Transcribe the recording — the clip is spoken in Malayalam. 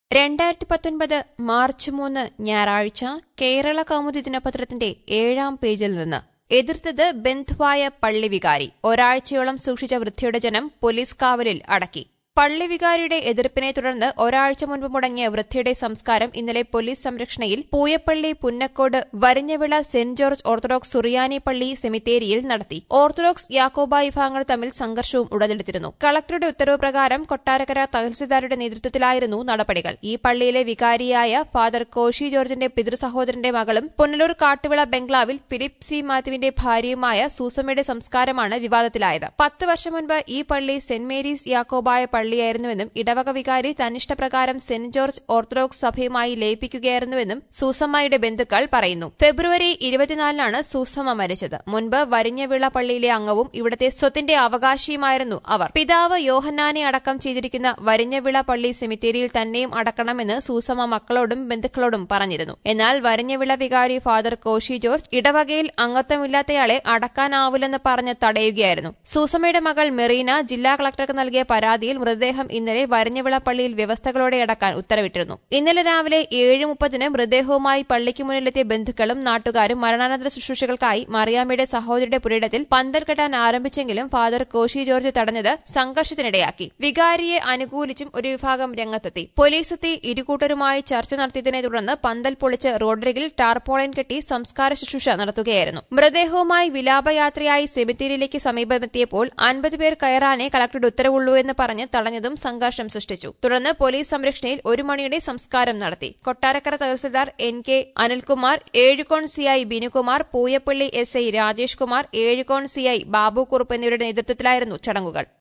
രണ്ടായിരത്തി പത്തൊൻപത് മാർച്ച് മൂന്ന് ഞായറാഴ്ച കേരള കൗമുദി ദിനപത്രത്തിന്റെ ഏഴാം പേജിൽ നിന്ന് എതിർത്തത് ബന്ധുവായ പള്ളി വികാരി ഒരാഴ്ചയോളം സൂക്ഷിച്ച വൃദ്ധയുടെ ജനം പോലീസ് കാവലിൽ അടക്കി പള്ളി വികാരിയുടെ എതിർപ്പിനെ തുടർന്ന് ഒരാഴ്ച മുൻപ് മുടങ്ങിയ വൃദ്ധയുടെ സംസ്കാരം ഇന്നലെ പോലീസ് സംരക്ഷണയിൽ Pooyappally Punnacode Varinjavila saint George Orthodox സുറിയാനി പള്ളി സെമിത്തേരിയിൽ നടത്തി ഓർത്തഡോക്സ് യാക്കോബ വിഭാഗങ്ങൾ തമ്മിൽ സംഘർഷവും ഉടലെടുത്തിരുന്നു കളക്ടറുടെ ഉത്തരവ് പ്രകാരം കൊട്ടാരക്കര തഹസിൽദാരുടെ നേതൃത്വത്തിലായിരുന്നു നടപടികൾ ഈ പള്ളിയിലെ വികാരിയായ ഫാദർ കോശി ജോർജിന്റെ പിതൃസഹോദരന്റെ മകളും പുനലൂർ കാട്ടുവിള ബംഗ്ലാവിൽ ഫിലിപ്പ് സി മാത്യുവിന്റെ ഭാര്യയുമായ സൂസമ്മയുടെ സംസ്കാരമാണ് വിവാദത്തിലായത് പത്ത് വർഷം മുൻപ് ഈ പള്ളി സെന്റ് മേരീസ് യാക്കോബായ പള്ളിയായിരുന്നുവെന്നും ഇടവക വികാരി തന്നിഷ്ടപ്രകാരം സെന്റ് ജോർജ് ഓർത്തഡോക്സ് സഭയുമായി ലയിപ്പിക്കുകയായിരുന്നുവെന്നും സൂസമ്മയുടെ ബന്ധുക്കൾ പറയുന്നു ഫെബ്രുവരി ഇരുപത്തിനാലിനാണ് സൂസമ്മ മരിച്ചത് മുൻപ് വരിഞ്ഞവിള പള്ളിയിലെ അംഗവും ഇവിടത്തെ സ്വത്തിന്റെ അവകാശിയുമായിരുന്നു അവർ പിതാവ് യോഹന്നാനെ അടക്കം ചെയ്തിരിക്കുന്ന വരിഞ്ഞവിള പള്ളി സെമിത്തേരിയിൽ തന്നെയും അടക്കണമെന്ന് സൂസമ്മ മക്കളോടും ബന്ധുക്കളോടും പറഞ്ഞിരുന്നു എന്നാൽ വരിഞ്ഞവിള വികാരി ഫാദർ കോശി ജോർജ് ഇടവകയിൽ അംഗത്വമില്ലാത്തയാളെ അടക്കാനാവില്ലെന്ന് പറഞ്ഞ് തടയുകയായിരുന്നു സൂസമ്മയുടെ മകൾ മെറീന ജില്ലാ കളക്ടർക്ക് നൽകിയ പരാതിയിൽ മൃതദേഹം ഇന്നലെ വരഞ്ഞവിള പള്ളിയിൽ വ്യവസ്ഥകളോടെ അടക്കാൻ ഉത്തരവിട്ടിരുന്നു ഇന്നലെ രാവിലെ ഏഴ് മുപ്പതിന് മൃതദേഹവുമായി പള്ളിക്ക് മുന്നിലെത്തിയ ബന്ധുക്കളും നാട്ടുകാരും മരണാനന്തര ശുശ്രൂഷകൾക്കായി മറിയാമ്മയുടെ സഹോദരിയുടെ പുരയിടത്തിൽ പന്തൽ കെട്ടാൻ ആരംഭിച്ചെങ്കിലും ഫാദർ കോശി ജോർജ് തടഞ്ഞത് സംഘർഷത്തിനിടയാക്കി വികാരിയെ അനുകൂലിച്ചും ഒരു വിഭാഗം രംഗത്തെത്തി പോലീസ് എത്തി ഇരുകൂട്ടരുമായി ചർച്ച നടത്തിയതിനെ തുടർന്ന് പന്തൽ പൊളിച്ച് റോഡരികിൽ ടാർപോളിൻ കെട്ടി സംസ്കാര ശുശ്രൂഷ നടത്തുകയായിരുന്നു മൃതദേഹവുമായി വിലാപയാത്രയായി സെമിത്തേരിയിലേക്ക് സമീപമെത്തിയപ്പോൾ അൻപത് പേർ കയറാനേ കളക്ടറുടെ ഉത്തരവുള്ളൂ എന്ന് പറഞ്ഞ് തടഞ്ഞതും സംഘർഷം സൃഷ്ടിച്ചു തുടർന്ന് പോലീസ് സംരക്ഷണയിൽ ഒരു മണിയുടെ സംസ്കാരം നടത്തി Kottarakkara tahsildar N K Anilkumar Ezhukone CI Binukumar Pooyappally S I Rajesh Kumar Ezhukone CI Babu Kurup എന്നിവരുടെ നേതൃത്വത്തിലായിരുന്നു ചടങ്ങുകൾ